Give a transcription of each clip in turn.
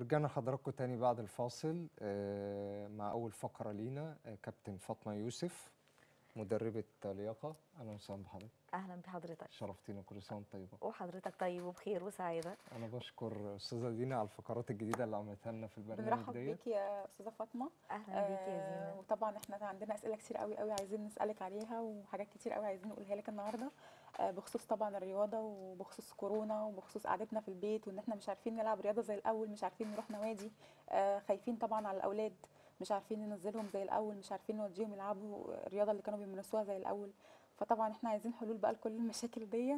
ورجعنا لحضراتكم تاني بعد الفاصل آه، مع أول فقرة لينا آه، كابتن فاطمة يوسف مدربة لياقة أهلا وسهلا بحضرتك اهلا بحضرتك شرفتينا كل سنة وأنت طيبة وحضرتك طيب وبخير وسعيده أنا بشكر أستاذة دينا على الفقرات الجديدة اللي عملتها لنا في البرنامج بنرحب ديت بيكي يا استاذه فاطمه اهلا بيكي يا آه، زينه وطبعا احنا عندنا اسئله كتير قوي قوي عايزين نسالك عليها وحاجات كتير قوي عايزين نقولها لك النهارده آه، بخصوص طبعا الرياضه وبخصوص كورونا وبخصوص قعدتنا في البيت وان احنا مش عارفين نلعب رياضه زي الاول مش عارفين نروح نوادي آه، خايفين طبعا على الاولاد مش عارفين ننزلهم زي الاول مش عارفين نوديهم يلعبوا الرياضه اللي كانوا بيمارسوها زي الاول فطبعا احنا عايزين حلول بقى لكل المشاكل دي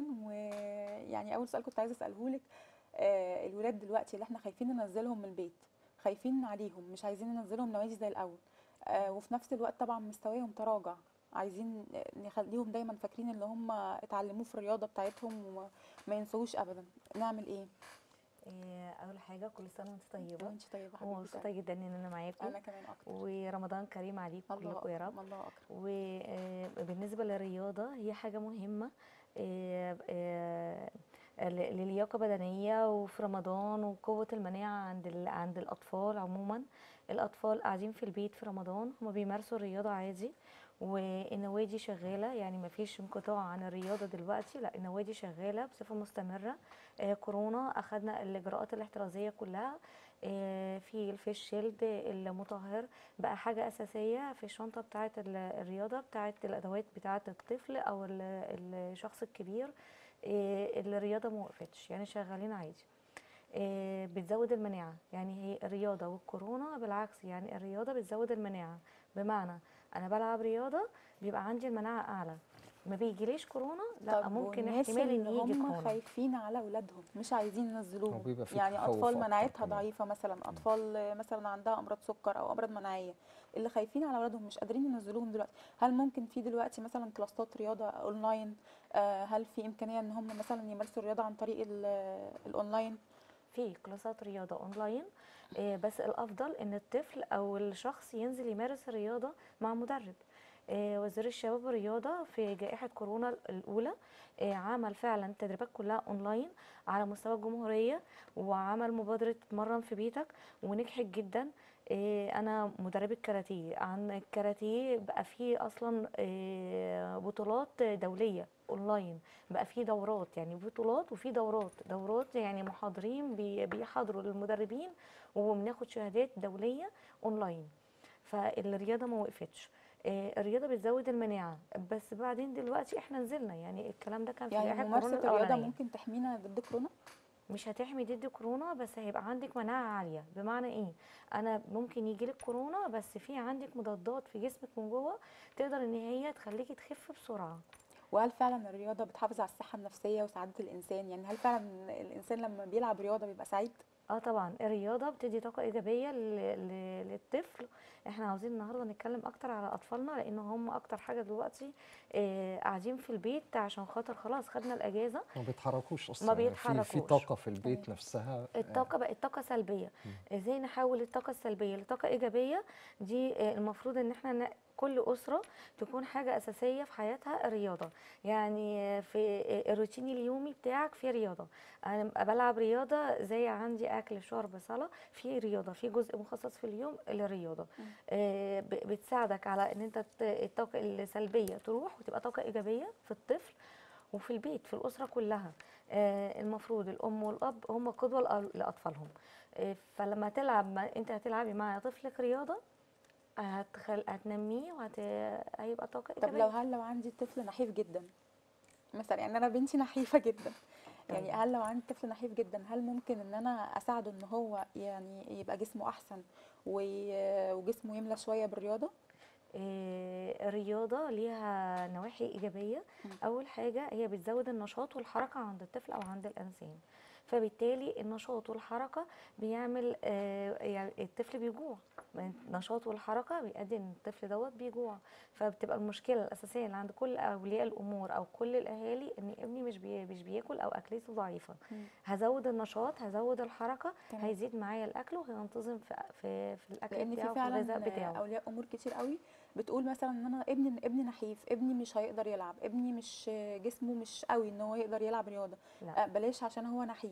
ويعني اول سؤال كنت عايزه اساله لك آه، الولاد دلوقتي اللي احنا خايفين ننزلهم من البيت خايفين عليهم مش عايزين ننزلهم نوادي زي الاول آه وفي نفس الوقت طبعا مستواهم تراجع عايزين نخليهم دايما فاكرين اللي هم اتعلموه في الرياضه بتاعتهم وما ينسوش ابدا نعمل ايه إيه، اول حاجه كل سنه وانت طيبه وانت طيبه حبيبتي ومبسوطه جدا ان انا معاكم انا كمان اكتر ورمضان كريم عليكم الله كلكم يا رب أكرم، الله اكرم وبالنسبه للرياضه هي حاجه مهمه إيه، إيه، ل- للياقه بدنيه وفي رمضان وقوه المناعه عند ال- عند الاطفال عموما الاطفال قاعدين في البيت في رمضان هم بيمارسوا الرياضه عادي والنوادي شغاله يعني ما فيش انقطاع عن الرياضه دلوقتي لا النوادي شغاله بصفه مستمره آه، كورونا اخذنا الاجراءات الاحترازيه كلها آه، في الفيش شيلد المطهر بقى حاجه اساسيه في الشنطه بتاعه ال- الرياضه بتاعه الادوات بتاعه الطفل او ال- الشخص الكبير آه، الرياضه ما وقفتش يعني شغالين عادي آه، بتزود المناعه يعني هي الرياضه والكورونا بالعكس يعني الرياضه بتزود المناعه بمعنى انا بلعب رياضه بيبقى عندي المناعه اعلى ما بيجيليش كورونا لا طب ممكن والناس احتمال ان اللي يجي هم كورونا خايفين على اولادهم مش عايزين هو ينزلوهم بيبقى في يعني تخوف اطفال أكتر مناعتها كمان. ضعيفه مثلا اطفال مثلا عندها امراض سكر او امراض مناعيه اللي خايفين على اولادهم مش قادرين ينزلوهم دلوقتي هل ممكن في دلوقتي مثلا كلاسات رياضه اونلاين آه، هل في امكانيه ان هم مثلا يمارسوا الرياضه عن طريق ال- الاونلاين في كلاسات رياضة أونلاين آه، بس الأفضل إن الطفل أو الشخص ينزل يمارس الرياضة مع مدرب آه، وزير الشباب والرياضة في جائحة كورونا الأولى آه، عمل فعلا تدريبات كلها أونلاين على مستوى الجمهورية وعمل مبادرة اتمرن في بيتك ونجحت جدا آه، أنا مدربة كاراتيه عن الكاراتيه بقى فيه أصلا آه، بطولات دولية أونلاين بقى فيه دورات يعني بطولات وفي دورات دورات يعني محاضرين بي- بيحضروا للمدربين وبناخد شهادات دولية أونلاين فالرياضة ما وقفتش آه، الرياضة بتزود المناعة بس بعدين دلوقتي احنا نزلنا يعني الكلام ده كان في يعني جائحة ممارسه كورونا الرياضه الأولانية ممكن تحمينا ضد كورونا مش هتحمي ضد كورونا بس هيبقى عندك مناعة عالية بمعنى ايه انا ممكن يجيلك كورونا بس في عندك مضادات في جسمك من جوه تقدر ان هي تخليكي تخف بسرعة وهل فعلا الرياضه بتحافظ على الصحه النفسيه وسعاده الانسان يعني هل فعلا الانسان لما بيلعب رياضه بيبقى سعيد اه طبعا الرياضه بتدي طاقه ايجابيه ل- ل- للطفل احنا عاوزين النهارده نتكلم اكتر على اطفالنا لان هم اكتر حاجه دلوقتي آه قاعدين في البيت عشان خاطر خلاص خدنا الاجازه ما بيتحركوش اصلا ما يعني في في بيتحركوش. طاقة في البيت نفسها آه، الطاقه بقت طاقه سلبيه ازاي نحول الطاقه السلبيه لطاقه ايجابيه دي آه، المفروض ان احنا ن- كل اسره تكون حاجه اساسيه في حياتها الرياضه يعني آه، في آه، الروتين اليومي بتاعك في رياضه انا بلعب رياضه زي عندي اكل شرب صلاه في رياضه في جزء مخصص في اليوم للرياضه آه، ب- بتساعدك على ان انت ت- الطاقه السلبيه تروح وتبقى طاقه ايجابيه في الطفل وفي البيت في الاسره كلها آه، المفروض الام والاب هم قدوه لأ- لاطفالهم آه، فلما تلعب ما انت هتلعبي مع طفلك رياضه هتخل... هتنميه وهت... هيبقى طاقه طب ايجابيه لو هل لو عندي طفل نحيف جدا مثلا يعني انا بنتي نحيفه جدا يعني طيب. هل لو عندي طفل نحيف جدا هل ممكن ان انا اساعده ان هو يعني يبقى جسمه احسن وي- وجسمه يملى شويه بالرياضه آه، الرياضة ليها نواحي إيجابية مم. أول حاجة هي بتزود النشاط والحركة عند الطفل أو عند الإنسان فبالتالي النشاط والحركة بيعمل آه، يعني الطفل بيجوع النشاط والحركة بيؤدي ان الطفل دوت بيجوع فبتبقى المشكلة الأساسية اللي عند كل أولياء الأمور أو كل الأهالي إن ابني مش بي مش بياكل أو أكلته ضعيفة مم. هزود النشاط هزود الحركة تمام. هيزيد معايا الأكل وهينتظم في في, في الأكل لان بتاعه في في الغذاء فعلا بتاعه اولياء امور كتير قوي بتقول مثلا ان انا ابني ابني نحيف ابني مش هيقدر يلعب ابني مش جسمه مش قوي ان هو يقدر يلعب رياضه لا. آه، بلاش عشان هو نحيف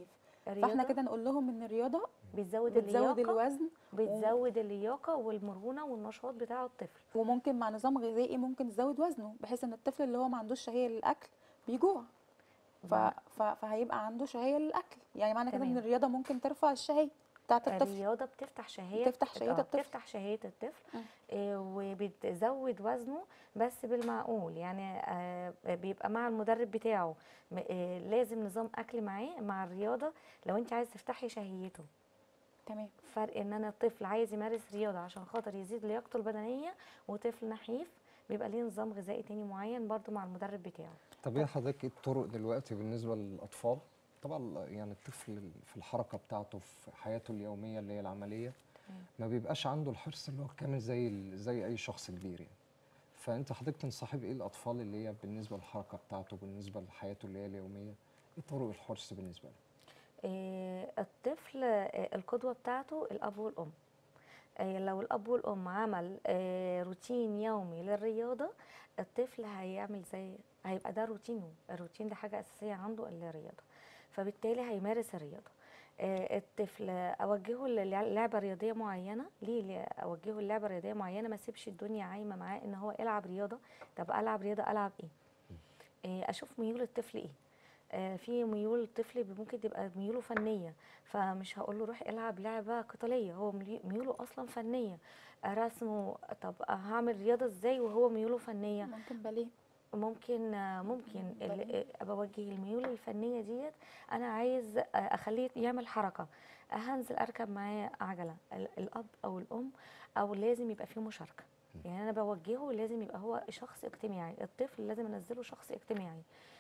فاحنا الرياضة كده نقول لهم ان الرياضه بتزود بتزود اللياقه الوزن بتزود اللياقه والمرونه والنشاط بتاع الطفل وممكن مع نظام غذائي ممكن تزود وزنه بحيث ان الطفل اللي هو ما عندوش شهيه للاكل بيجوع ف... مم. ف... فهيبقى عنده شهيه للاكل يعني معنى كده ان تمام. الرياضه ممكن ترفع الشهيه بتاعت الطفل الرياضه بتفتح شهيه بتفتح شهية آه، الطفل. بتفتح شهيه الطفل مم. آه، وبتزود وزنه بس بالمعقول يعني آه، بيبقى مع المدرب بتاعه م- آه، لازم نظام اكل معاه مع الرياضه لو انت عايز تفتحي شهيته تمام فرق ان انا الطفل عايز يمارس رياضه عشان خاطر يزيد لياقته البدنيه وطفل نحيف بيبقى ليه نظام غذائي تاني معين برضو مع المدرب بتاعه طب ايه حضرتك ايه الطرق دلوقتي بالنسبه للاطفال طبعا يعني الطفل في الحركه بتاعته في حياته اليوميه اللي هي العمليه تمام. ما بيبقاش عنده الحرص اللي هو الكامل زي ال- زي اي شخص كبير يعني فانت حضرتك تنصحي بايه الاطفال اللي هي بالنسبه للحركه بتاعته بالنسبه لحياته اللي هي اليوميه ايه طرق الحرص بالنسبه له آه، الطفل آه، القدوة بتاعته الأب والأم آه، لو الأب والأم عمل آه، روتين يومي للرياضة الطفل هيعمل زي هيبقى ده روتينه الروتين ده حاجة أساسية عنده الرياضة فبالتالي هيمارس الرياضة آه، الطفل أوجهه للعبة رياضية معينة ليه ليه أوجهه للعبة رياضية معينة ما اسيبش الدنيا عايمة معاه إن هو يلعب رياضة طب ألعب رياضة ألعب إيه آه، أشوف ميول الطفل إيه آه، في ميول الطفل بي- ممكن تبقى ميوله فنيه فمش هقول له روح العب لعبه قتاليه هو ملي- ميوله اصلا فنيه آه، رسمه طب هعمل رياضه ازاي وهو ميوله فنيه ممكن باليه ممكن آه، ممكن ال- باليه. آه، بوجه الميول الفنيه ديت انا عايز آه، اخليه يعمل حركه آه، هنزل اركب معاه عجله ال- الاب او الام او لازم يبقى فيه مشاركه يعني انا بوجهه لازم يبقى هو شخص اجتماعي الطفل لازم انزله شخص اجتماعي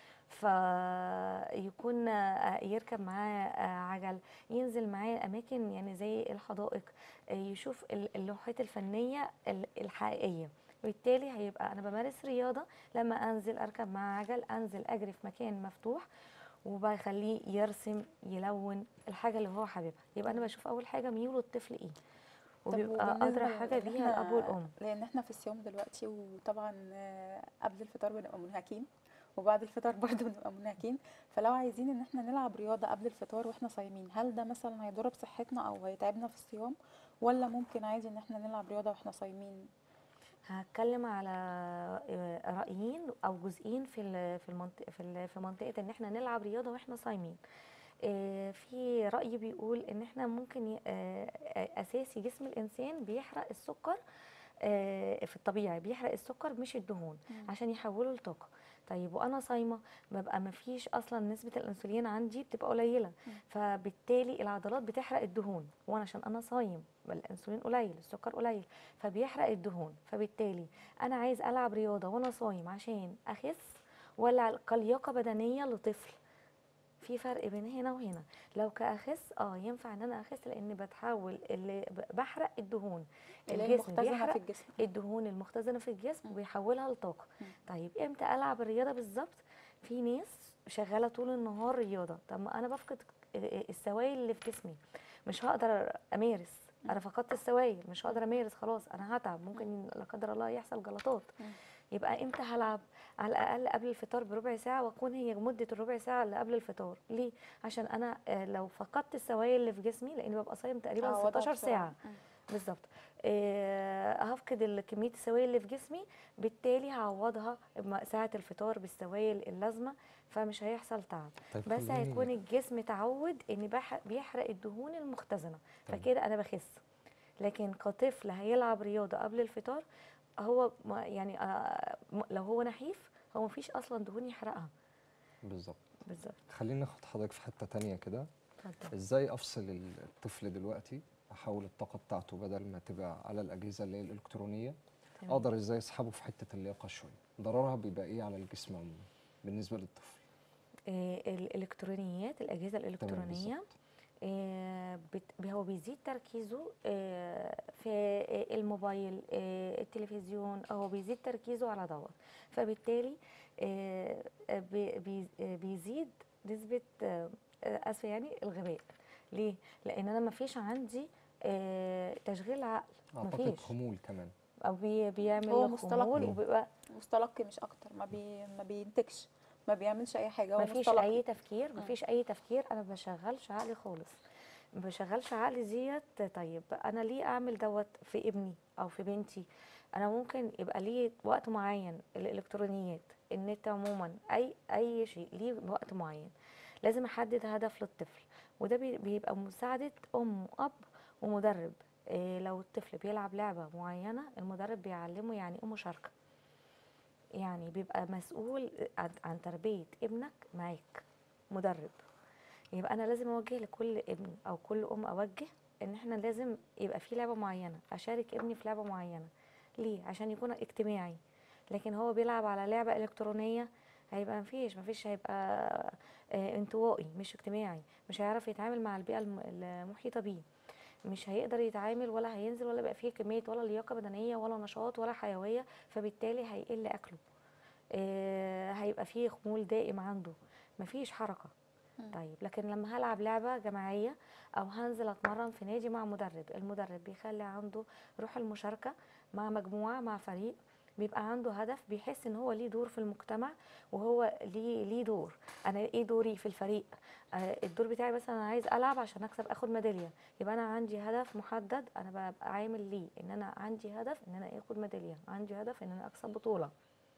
فيكون آه، يركب معاه آه، عجل ينزل معاه اماكن يعني زي الحدائق آه، يشوف ال- اللوحات الفنيه ال- الحقيقيه بالتالي هيبقى انا بمارس رياضه لما انزل اركب معاه عجل انزل اجري في مكان مفتوح وبخليه يرسم يلون الحاجه اللي هو حاببها يبقى انا بشوف اول حاجه ميول الطفل ايه طب وبيبقى وبالنسبة ادرى حاجه لإن بيها الاب إحنا- والام لان احنا في الصيام دلوقتي وطبعا آه، قبل الفطار بنبقى منهكين وبعد الفطار برضه بنبقى منهكين فلو عايزين ان احنا نلعب رياضه قبل الفطار واحنا صايمين هل ده مثلا هيضر بصحتنا او هيتعبنا في الصيام ولا ممكن عادي ان احنا نلعب رياضه واحنا صايمين هتكلم على آه، رأيين أو جزئين في ال- في المنطقة في ال- في منطقة إن إحنا نلعب رياضة وإحنا صايمين. آه، في رأي بيقول إن إحنا ممكن ي- آه، آه، أساسي جسم الإنسان بيحرق السكر آه، في الطبيعي بيحرق السكر مش الدهون مم. عشان يحوله لطاقة. طيب وأنا صايمة ببقى مفيش أصلا نسبة الأنسولين عندي بتبقى قليلة مم. فبالتالي العضلات بتحرق الدهون وأنا عشان أنا صايم الأنسولين قليل السكر قليل فبيحرق الدهون فبالتالي انا عايز العب رياضه وانا صايم عشان اخس ولا كلياقه بدنيه لطفل في فرق بين هنا وهنا لو كاخس اه ينفع ان انا اخس لان بتحول اللي ب- بحرق الدهون اللي هي الجسم المختزنه بيحرق في الجسم الدهون المختزنه في الجسم مم. وبيحولها لطاقه مم. طيب امتى العب الرياضه بالظبط في ناس شغاله طول النهار رياضه طب ما انا بفقد السوائل اللي في جسمي مش هقدر امارس انا فقدت السوائل مش هقدر امارس خلاص انا هتعب ممكن لا قدر الله يحصل جلطات مم. يبقى امتى هلعب على الاقل قبل الفطار بربع ساعه واكون هي مده الربع ساعه اللي قبل الفطار ليه عشان انا آه، لو فقدت السوائل اللي في جسمي لان ببقى صايم تقريبا تعوضها 16 بسرعة. ساعه مم. بالظبط آه، هفقد ال- كميه السوائل اللي في جسمي بالتالي هعوضها م- ساعه الفطار بالسوائل اللازمه فمش هيحصل تعب طيب بس خليني- هيكون الجسم اتعود ان بح- بيحرق الدهون المختزنه تمام. فكده انا بخس لكن كطفل هيلعب رياضه قبل الفطار هو ما- يعني آه، م- لو هو نحيف هو مفيش اصلا دهون يحرقها بالظبط بالظبط خلينا ناخد حضرتك في حته تانية كده اتفضل ازاي افصل الطفل دلوقتي احول الطاقه بتاعته بدل ما تبقى على الاجهزه اللي هي الالكترونيه تمام. اقدر ازاي اسحبه في حته اللياقه شويه ضررها بيبقى ايه على الجسم عموما بالنسبه للطفل آه، الالكترونيات الاجهزه تمام الالكترونيه بالظبط آه، بت- هو بيزيد تركيزه آه، في آه، الموبايل آه، التلفزيون هو بيزيد تركيزه على دوت فبالتالي آه، آه، بي- بي- آه، بيزيد نسبة آه، آه، اسفة يعني الغباء ليه؟ لأن أنا مفيش عندي آه، تشغيل عقل اعتقد مفيش خمول كمان أو بي- بيعمل هو له مصطلح خمول مم. وبيبقى مستلقي مش اكتر ما بي ما بينتجش ما بيعملش اي حاجه هو مفيش مصطلح. اي تفكير مفيش اي تفكير انا ما بشغلش عقلي خالص ما بشغلش عقلي ديت طيب انا ليه اعمل دوت في ابني او في بنتي انا ممكن يبقى ليه وقت معين الالكترونيات النت عموما اي اي شيء ليه وقت معين لازم احدد هدف للطفل وده بي- بيبقى مساعده ام واب ومدرب إيه لو الطفل بيلعب لعبه معينه المدرب بيعلمه يعني ايه مشاركه يعني بيبقى مسؤول عن, عن تربية ابنك معاك مدرب يبقى أنا لازم أوجه لكل ابن أو كل أم أوجه إن إحنا لازم يبقى في لعبة معينة أشارك ابني في لعبة معينة ليه؟ عشان يكون اجتماعي لكن هو بيلعب على لعبة إلكترونية هيبقى مفيش مفيش هيبقى آه، انطوائي مش اجتماعي مش هيعرف يتعامل مع البيئة الم- المحيطة بيه مش هيقدر يتعامل ولا هينزل ولا بقى فيه كمية ولا لياقة بدنية ولا نشاط ولا حيوية فبالتالي هيقل أكله آه، هيبقى فيه خمول دائم عنده مفيش حركة مم. طيب لكن لما هلعب لعبة جماعية أو هنزل أتمرن في نادي مع مدرب المدرب بيخلي عنده روح المشاركة مع مجموعة مع فريق بيبقى عنده هدف بيحس ان هو ليه دور في المجتمع وهو ليه ليه دور انا ايه دوري في الفريق آه، الدور بتاعي مثلا انا عايز العب عشان اكسب اخد ميداليه يبقى انا عندي هدف محدد انا ببقى عامل ليه ان انا عندي هدف ان انا اخد ميداليه عندي هدف ان انا اكسب بطوله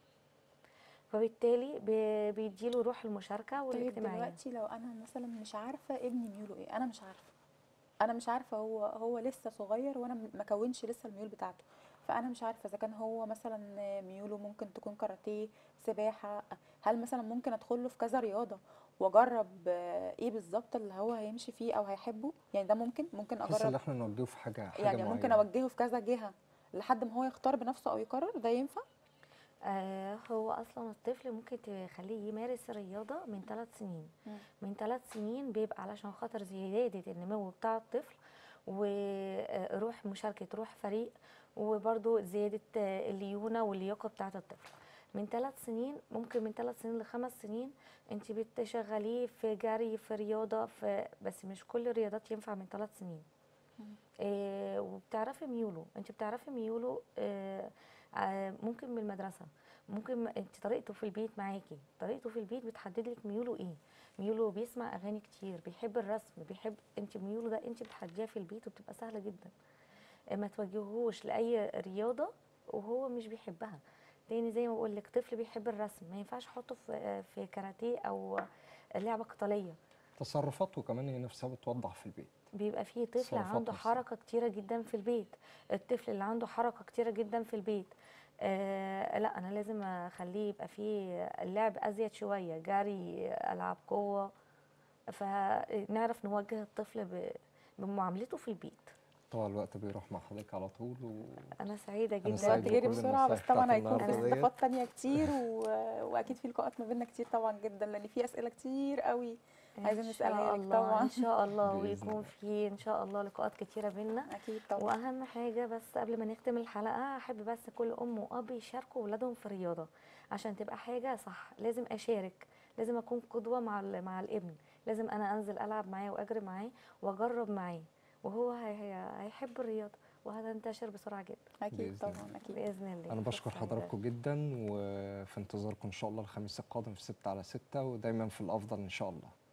فبالتالي بي- بيديله روح المشاركه طيب والاجتماعيه دلوقتي لو انا مثلا مش عارفه ابني ميوله ايه انا مش عارفه انا مش عارفه هو هو لسه صغير وانا م- ما كونش لسه الميول بتاعته فانا مش عارفه اذا كان هو مثلا ميوله ممكن تكون كاراتيه سباحه هل مثلا ممكن ادخل له في كذا رياضه واجرب آه، ايه بالظبط اللي هو هيمشي فيه او هيحبه يعني ده ممكن ممكن بحيث ان اجرب احنا نوجهه في حاجه حاجه يعني ممكن معينة. اوجهه في كذا جهه لحد ما هو يختار بنفسه او يقرر ده ينفع آه هو اصلا الطفل ممكن تخليه يمارس الرياضه من ثلاث سنين مم. من ثلاث سنين بيبقى علشان خاطر زياده النمو بتاع الطفل وروح مشاركه روح فريق وبرده زياده آه، الليونه واللياقه بتاعه الطفل من ثلاث سنين ممكن من ثلاث سنين لخمس سنين انت بتشغليه في جري في رياضه في بس مش كل الرياضات ينفع من ثلاث سنين مم. آه وبتعرفي ميوله انت بتعرفي ميوله آه آه ممكن من المدرسه ممكن م- انت طريقته في البيت معاكي طريقته في البيت بتحدد لك ميوله ايه ميوله بيسمع اغاني كتير بيحب الرسم بيحب انت ميوله ده انت بتحديها في البيت وبتبقى سهله جدا آه، ما توجهوش لاي رياضه وهو مش بيحبها تاني زي ما بقول لك طفل بيحب الرسم ما ينفعش احطه في آه، في كاراتيه او لعبه قتاليه تصرفاته كمان هي نفسها بتوضح في البيت بيبقى فيه طفل تصرفات عنده نفسها. حركة كتيرة جدا في البيت الطفل اللي عنده حركة كتيرة جدا في البيت آه لا أنا لازم أخليه يبقى فيه اللعب أزيد شوية جري ألعاب قوة فنعرف نوجه الطفل ب- بمعاملته في البيت طبعا الوقت بيروح مع حضرتك على طول و... أنا سعيدة أنا جدا سعيد الوقت جري بكل بسرعه بس النصايح طبعا بتاعت هيكون في النهاردة ديت. استضافات تانية كتير و... واكيد في لقاءات ما بيننا كتير طبعا جدا لان في اسئله كتير قوي عايزين إن نسألها شاء لك الله طبعاً. إن شاء الله بإذن ويكون الله. في إن شاء الله لقاءات كتيرة بينا اكيد طبعا واهم حاجه بس قبل ما نختم الحلقه احب بس كل ام واب يشاركوا ولادهم في الرياضه عشان تبقى حاجه صح لازم اشارك لازم اكون قدوه مع ال- مع الابن لازم انا انزل العب معاه واجري معاه واجرب معاه وهو هي هي هيحب الرياضه وهتنتشر بسرعه جدا اكيد بإذن طبعا الله. اكيد باذن الله انا بشكر سعيدة. حضراتكم جدا وفي انتظاركم ان شاء الله الخميس القادم في 6 على 6 ودايما في الافضل ان شاء الله